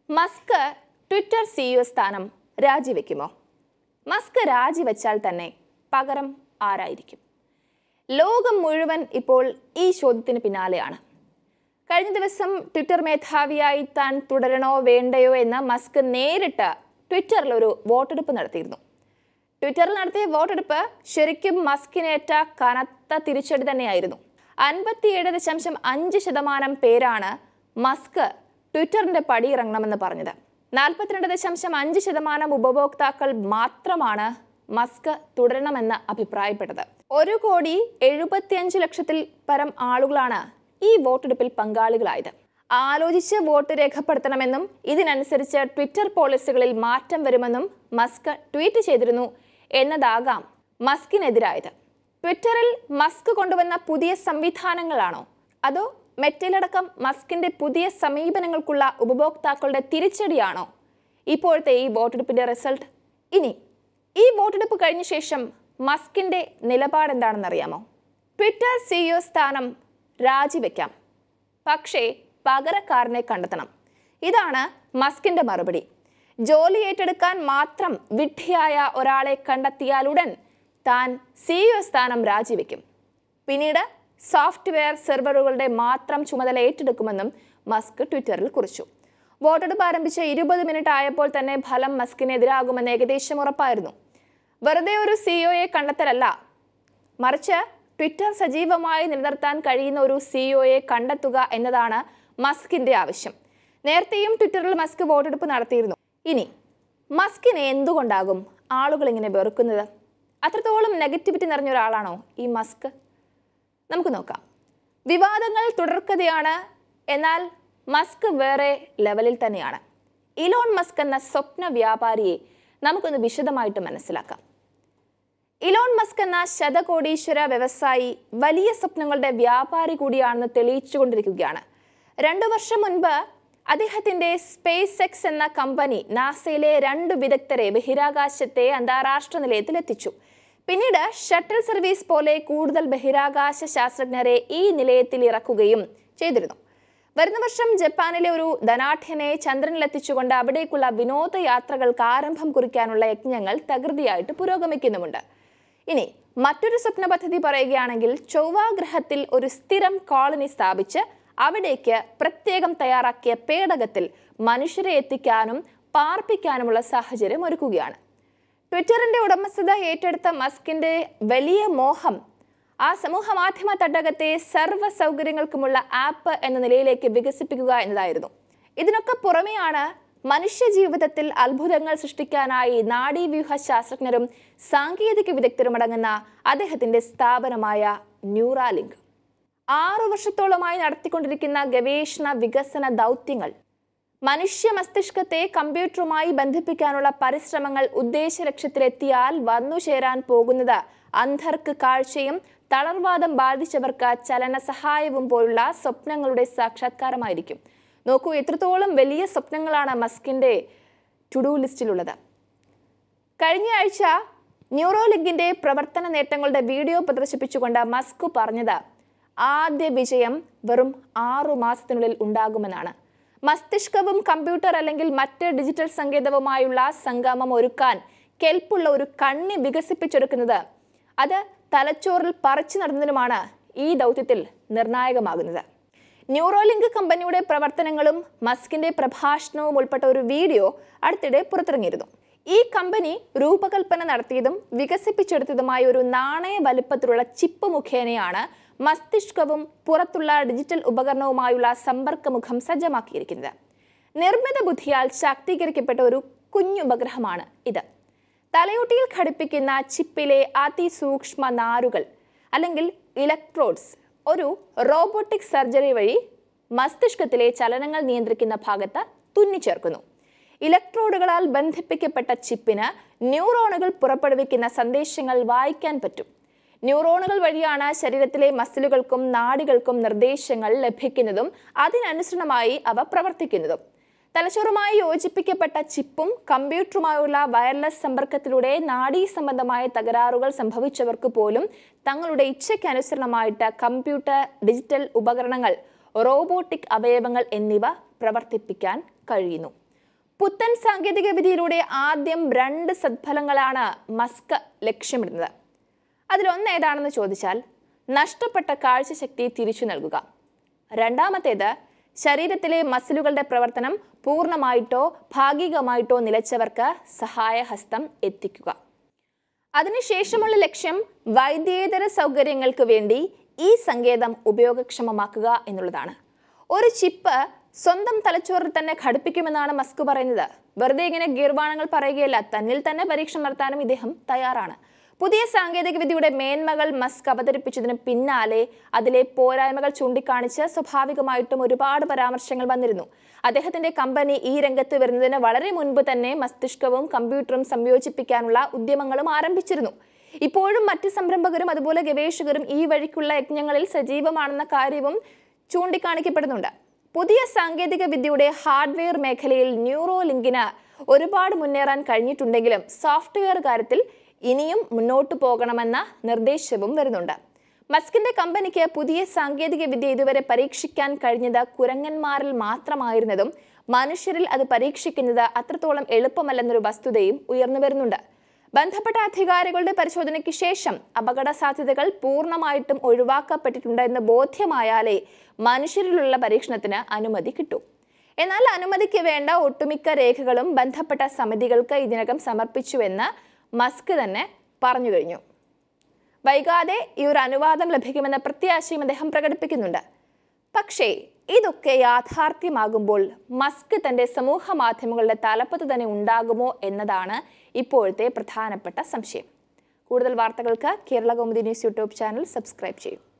Musk Twitter CEO സ്ഥാനം രാജിവെക്കുമോ Musk രാജിവെച്ചാൽ തന്നെ പകരം ആരായിരിക്കും ലോകം മുഴുവൻ ഇപ്പോൾ ഈ ചോദ്യത്തിന് പിന്നാലെയാണ് കഴിഞ്ഞ ദിവസം ട്വിറ്റർ മേധാവിയായി താൻ തുടരണോ വേണ്ടയോ എന്ന് മസ്ക് നേരിട്ട് ട്വിറ്ററിൽ ഒരു വോട്ടെടുപ്പ് നടത്തിയിരുന്നു ട്വിറ്ററിൽ നടത്തിയ വോട്ടെടുപ്പ് ശരിക്കും മസ്കിനേറ്റ കനത്ത തിരിച്ചടി തന്നെയായിരുന്നു അൻപത്തിയേഴ് ദശാംശം അഞ്ച് ശതമാനം പേരാണ് മസ്ക് ട്വിറ്ററിന്റെ പടിയിറങ്ങണമെന്ന് പറഞ്ഞത് നാൽപ്പത്തിരണ്ട് ദശാംശം അഞ്ച് ശതമാനം ഉപഭോക്താക്കൾ മാത്രമാണ് മസ്ക് തുടരണമെന്ന് അഭിപ്രായപ്പെട്ടത് ഒരു കോടി എഴുപത്തിയഞ്ച് ലക്ഷത്തിൽ പരം ആളുകളാണ് ഈ വോട്ടെടുപ്പിൽ പങ്കാളികളായത് ആലോചിച്ച് വോട്ട് രേഖപ്പെടുത്തണമെന്നും ഇതിനനുസരിച്ച് ട്വിറ്റർ പോളിസികളിൽ മാറ്റം വരുമെന്നും മസ്ക് ട്വീറ്റ് ചെയ്തിരുന്നു എന്നതാകാം മസ്കിനെതിരായത് ട്വിറ്ററിൽ മസ്ക് കൊണ്ടുവന്ന പുതിയ സംവിധാനങ്ങളാണോ അതോ മെറ്റയിലടക്കം മസ്കിന്റെ പുതിയ സമീപനങ്ങൾക്കുള്ള ഉപഭോക്താക്കളുടെ തിരിച്ചടിയാണോ ഇപ്പോഴത്തെ ഈ വോട്ടെടുപ്പിന്റെ റിസൾട്ട് ഇനി ഈ വോട്ടെടുപ്പ് കഴിഞ്ഞ ശേഷം മസ്കിന്റെ നിലപാട് എന്താണെന്നറിയാമോ ട്വിറ്റർ സിഇഒ സ്ഥാനം രാജിവെക്കാം പക്ഷേ പകരക്കാരനെ കണ്ടെത്തണം ഇതാണ് മസ്കിന്റെ മറുപടി ജോലി ഏറ്റെടുക്കാൻ മാത്രം വിഡ്ഢിയായ ഒരാളെ കണ്ടെത്തിയാലുടൻ താൻ സിഇഒ സ്ഥാനം രാജിവെക്കും പിന്നീട് സോഫ്റ്റ്വെയർ സെർവറുകളുടെ മാത്രം ചുമതല ഏറ്റെടുക്കുമെന്നും മസ്ക് ട്വിറ്ററിൽ കുറിച്ചു വോട്ടെടുപ്പ് ആരംഭിച്ച ഇരുപത് മിനിറ്റ് ആയപ്പോൾ തന്നെ ഫലം മസ്കിനെതിരാകുമെന്ന് ഏകദേശം ഉറപ്പായിരുന്നു വെറുതെ ഒരു സിഇഒയെ കണ്ടെത്തലല്ല മറിച്ച് ട്വിറ്റർ സജീവമായി നിലനിർത്താൻ കഴിയുന്ന ഒരു സിഇഒയെ കണ്ടെത്തുക എന്നതാണ് മസ്കിന്റെ ആവശ്യം നേരത്തെയും ട്വിറ്ററിൽ മസ്ക് വോട്ടെടുപ്പ് നടത്തിയിരുന്നു ഇനി മസ്കിനെ എന്തുകൊണ്ടാകും ആളുകൾ ഇങ്ങനെ വെറുക്കുന്നത് അത്രത്തോളം നെഗറ്റിവിറ്റി നിറഞ്ഞ ഒരാളാണോ ഈ മസ്ക് നമുക്ക് നോക്കാം വിവാദങ്ങൾ തുടർക്കഥയാണ് എന്നാൽ മസ്ക് വേറെ ലെവലിൽ തന്നെയാണ് ഇലോൺ മസ്ക് എന്ന സ്വപ്ന വ്യാപാരിയെ നമുക്കൊന്ന് വിശദമായിട്ട് മനസ്സിലാക്കാം ഇലോൺ മസ്ക് എന്ന ശതകോടീശ്വര വ്യവസായി വലിയ സ്വപ്നങ്ങളുടെ വ്യാപാരി കൂടിയാണെന്ന് തെളിയിച്ചുകൊണ്ടിരിക്കുകയാണ് രണ്ടു വർഷം മുൻപ് അദ്ദേഹത്തിന്റെ സ്പേസ് എക്സ് എന്ന കമ്പനി നാസയിലെ രണ്ട് വിദഗ്ധരെ ബഹിരാകാശത്തെ അന്താരാഷ്ട്ര നിലയത്തിൽ എത്തിച്ചു പിന്നീട് ഷട്ടിൽ സർവീസ് പോലെ കൂടുതൽ ബഹിരാകാശ ശാസ്ത്രജ്ഞരെ ഈ നിലയത്തിൽ ഇറക്കുകയും ചെയ്തിരുന്നു വരുന്ന വർഷം ജപ്പാനിലെ ഒരു ധനാഠ്യനെ ചന്ദ്രനിലെത്തിച്ചുകൊണ്ട് അവിടേക്കുള്ള വിനോദയാത്രകൾക്ക് ആരംഭം കുറിക്കാനുള്ള യജ്ഞങ്ങൾ തകൃതിയായിട്ട് പുരോഗമിക്കുന്നുമുണ്ട് ഇനി മറ്റൊരു സ്വപ്ന പദ്ധതി പറയുകയാണെങ്കിൽ ചൊവ്വ ഗ്രഹത്തിൽ ഒരു സ്ഥിരം കോളനി സ്ഥാപിച്ച് അവിടേക്ക് പ്രത്യേകം തയ്യാറാക്കിയ പേടകത്തിൽ മനുഷ്യരെ എത്തിക്കാനും പാർപ്പിക്കാനുമുള്ള സാഹചര്യം ഒരുക്കുകയാണ് ട്വിറ്ററിന്റെ ഉടമസ്ഥത ഏറ്റെടുത്ത മസ്കിന്റെ വലിയ മോഹം ആ സമൂഹ മാധ്യമ തട്ടകത്തെ സർവ്വ സൗകര്യങ്ങൾക്കുമുള്ള ആപ്പ് എന്ന നിലയിലേക്ക് വികസിപ്പിക്കുക എന്നതായിരുന്നു ഇതിനൊക്കെ പുറമെയാണ് മനുഷ്യ ജീവിതത്തിൽ അത്ഭുതങ്ങൾ സൃഷ്ടിക്കാനായി നാഡീവ്യൂഹ ശാസ്ത്രജ്ഞരും സാങ്കേതിക വിദഗ്ധരും അടങ്ങുന്ന അദ്ദേഹത്തിന്റെ സ്ഥാപനമായ ന്യൂറാലിങ്ക് ആറു വർഷത്തോളമായി നടത്തിക്കൊണ്ടിരിക്കുന്ന ഗവേഷണ വികസന ദൗത്യങ്ങൾ മനുഷ്യ മസ്തിഷ്കത്തെ കമ്പ്യൂട്ടറുമായി ബന്ധിപ്പിക്കാനുള്ള പരിശ്രമങ്ങൾ ഉദ്ദേശ ലക്ഷ്യത്തിലെത്തിയാൽ വന്നു ചേരാൻ പോകുന്നത് അന്ധർക്ക് കാഴ്ചയും തളർവാദം ബാധിച്ചവർക്ക് ചലന സഹായവും പോലുള്ള സ്വപ്നങ്ങളുടെ സാക്ഷാത്കാരമായിരിക്കും നോക്കൂ എത്രത്തോളം വലിയ സ്വപ്നങ്ങളാണ് മസ്കിന്റെ ടു ഡു ലിസ്റ്റിലുള്ളത് കഴിഞ്ഞ ആഴ്ച ന്യൂറോലിങ്കിന്റെ പ്രവർത്തന നേട്ടങ്ങളുടെ വീഡിയോ പ്രദർശിപ്പിച്ചുകൊണ്ട് മസ്ക് പറഞ്ഞത് ആദ്യ വിജയം വെറും ആറു മാസത്തിനുള്ളിൽ ഉണ്ടാകുമെന്നാണ് മസ്തിഷ്കവും കമ്പ്യൂട്ടർ അല്ലെങ്കിൽ മറ്റ് ഡിജിറ്റൽ സങ്കേതവുമായുള്ള സംഗമം ഒരുക്കാൻ കെൽപ്പുള്ള ഒരു കണ്ണി വികസിപ്പിച്ചെടുക്കുന്നത് അത് തലച്ചോറിൽ പറിച്ചു നടന്നതിനുമാണ് ഈ ദൗത്യത്തിൽ നിർണായകമാകുന്നത് ന്യൂറോലിങ്ക് കമ്പനിയുടെ പ്രവർത്തനങ്ങളും മസ്കിന്റെ പ്രഭാഷണവും ഉൾപ്പെട്ട ഒരു വീഡിയോ അടുത്തിടെ പുറത്തിറങ്ങിയിരുന്നു ഈ കമ്പനി രൂപകൽപ്പന നടത്തിയതും വികസിപ്പിച്ചെടുത്തതുമായ ഒരു നാണയ വലുപ്പത്തിലുള്ള ചിപ്പ് മുഖേനയാണ് മസ്തിഷ്കവും പുറത്തുള്ള ഡിജിറ്റൽ ഉപകരണവുമായുള്ള സമ്പർക്കമുഖം സജ്ജമാക്കിയിരിക്കുന്നത് നിർമ്മിത ബുദ്ധിയാൽ ശാക്തീകരിക്കപ്പെട്ട ഒരു കുഞ്ഞുപഗ്രഹമാണ് ഇത് തലയോട്ടിയിൽ ഘടിപ്പിക്കുന്ന ചിപ്പിലെ അതിസൂക്ഷ്മ നാരുകൾ അല്ലെങ്കിൽ ഇലക്ട്രോഡ്സ് ഒരു റോബോട്ടിക് സർജറി വഴി മസ്തിഷ്കത്തിലെ ചലനങ്ങൾ നിയന്ത്രിക്കുന്ന ഭാഗത്ത് തുന്നിച്ചേർക്കുന്നു ഇലക്ട്രോഡുകളാൽ ബന്ധിപ്പിക്കപ്പെട്ട ചിപ്പിന് ന്യൂറോണുകൾ പുറപ്പെടുവിക്കുന്ന സന്ദേശങ്ങൾ വായിക്കാൻ പറ്റും ന്യൂറോണുകൾ വഴിയാണ് ശരീരത്തിലെ മസിലുകൾക്കും നാഡികൾക്കും നിർദ്ദേശങ്ങൾ ലഭിക്കുന്നതും അതിനനുസരണമായി അവ പ്രവർത്തിക്കുന്നതും തലച്ചോറുമായി യോജിപ്പിക്കപ്പെട്ട ചിപ്പും കമ്പ്യൂട്ടറുമായുള്ള വയർലെസ് സമ്പർക്കത്തിലൂടെ നാഡീ സംബന്ധമായ തകരാറുകൾ സംഭവിച്ചവർക്ക് പോലും തങ്ങളുടെ ഇച്ഛയ്ക്കനുസരണമായിട്ട് കമ്പ്യൂട്ടർ ഡിജിറ്റൽ ഉപകരണങ്ങൾ റോബോട്ടിക് അവയവങ്ങൾ എന്നിവ പ്രവർത്തിപ്പിക്കാൻ കഴിയുന്നു പുത്തൻ സാങ്കേതിക വിദ്യയിലൂടെ ആദ്യം രണ്ട് സദ്ഫലങ്ങളാണ് മസ്ക് ലക്ഷ്യമിടുന്നത് അതിലൊന്ന് ഏതാണെന്ന് ചോദിച്ചാൽ നഷ്ടപ്പെട്ട കാഴ്ചശക്തി തിരിച്ചു നൽകുക രണ്ടാമത്തേത് ശരീരത്തിലെ മസിലുകളുടെ പ്രവർത്തനം പൂർണ്ണമായിട്ടോ ഭാഗികമായിട്ടോ നിലച്ചവർക്ക് സഹായഹസ്തം എത്തിക്കുക അതിനുശേഷമുള്ള ലക്ഷ്യം വൈദ്യേതര സൗകര്യങ്ങൾക്ക് വേണ്ടി ഈ സങ്കേതം ഉപയോഗക്ഷമമാക്കുക എന്നുള്ളതാണ് ഒരു ചിപ്പ് സ്വന്തം തലച്ചോറിൽ തന്നെ ഘടിപ്പിക്കുമെന്നാണ് മസ്ക് പറയുന്നത് വെറുതെ ഇങ്ങനെ ഗീർവാണങ്ങൾ പറയുകയല്ല തന്നിൽ തന്നെ പരീക്ഷണം നടത്താനും ഇദ്ദേഹം തയ്യാറാണ് പുതിയ സാങ്കേതിക വിദ്യയുടെ മേന്മകൾ മസ്ക് അവതരിപ്പിച്ചതിന് പിന്നാലെ അതിലെ പോരായ്മകൾ ചൂണ്ടിക്കാണിച്ച് സ്വാഭാവികമായിട്ടും ഒരുപാട് പരാമർശങ്ങൾ വന്നിരുന്നു അദ്ദേഹത്തിന്റെ കമ്പനി ഈ രംഗത്ത് വരുന്നതിന് വളരെ മുൻപ് തന്നെ മസ്തിഷ്കവും കമ്പ്യൂട്ടറും സംയോജിപ്പിക്കാനുള്ള ഉദ്യമങ്ങളും ആരംഭിച്ചിരുന്നു ഇപ്പോഴും മറ്റ് സംരംഭകരും അതുപോലെ ഗവേഷകരും ഈ വഴിക്കുള്ള യജ്ഞങ്ങളിൽ സജീവമാണെന്ന കാര്യവും ചൂണ്ടിക്കാണിക്കപ്പെടുന്നുണ്ട് പുതിയ സാങ്കേതിക വിദ്യയുടെ ഹാർഡ്വെയർ മേഖലയിൽ ന്യൂറോ ലിങ്കിന് ഒരുപാട് മുന്നേറാൻ കഴിഞ്ഞിട്ടുണ്ടെങ്കിലും സോഫ്റ്റ്വെയർ കാര്യത്തിൽ ഇനിയും മുന്നോട്ടു പോകണമെന്ന നിർദ്ദേശവും വരുന്നുണ്ട് മസ്കിന്റെ കമ്പനിക്ക് പുതിയ സാങ്കേതിക വിദ്യ ഇതുവരെ പരീക്ഷിക്കാൻ കഴിഞ്ഞത് കുരങ്ങന്മാരിൽ മാത്രമായിരുന്നതും മനുഷ്യരിൽ അത് പരീക്ഷിക്കുന്നത് അത്രത്തോളം എളുപ്പമല്ലെന്നൊരു വസ്തുതയും ഉയർന്നു വരുന്നുണ്ട് ബന്ധപ്പെട്ട അധികാരികളുടെ പരിശോധനയ്ക്ക് ശേഷം അപകട സാധ്യതകൾ പൂർണ്ണമായിട്ടും ഒഴിവാക്കപ്പെട്ടിട്ടുണ്ട് എന്ന് ബോധ്യമായാലേ മനുഷ്യരിലുള്ള പരീക്ഷണത്തിന് അനുമതി കിട്ടൂ എന്നാൽ അനുമതിക്ക് വേണ്ട ഒട്ടുമിക്ക രേഖകളും ബന്ധപ്പെട്ട സമിതികൾക്ക് ഇതിനകം സമർപ്പിച്ചുവെന്ന് മസ്ക് തന്നെ പറഞ്ഞു കഴിഞ്ഞു വൈകാതെ ഈ ഒരു അനുവാദം ലഭിക്കുമെന്ന പ്രത്യാശയും അദ്ദേഹം പ്രകടിപ്പിക്കുന്നുണ്ട് പക്ഷേ ഇതൊക്കെ യാഥാർത്ഥ്യമാകുമ്പോൾ മസ്ക് തന്റെ സമൂഹ മാധ്യമങ്ങളുടെ തലപ്പത്ത് തന്നെ ഉണ്ടാകുമോ എന്നതാണ് ഇപ്പോഴത്തെ പ്രധാനപ്പെട്ട സംശയം കൂടുതൽ വാർത്തകൾക്ക് Kerala Kaumudi news YouTube channel subscribe ചെയ്യും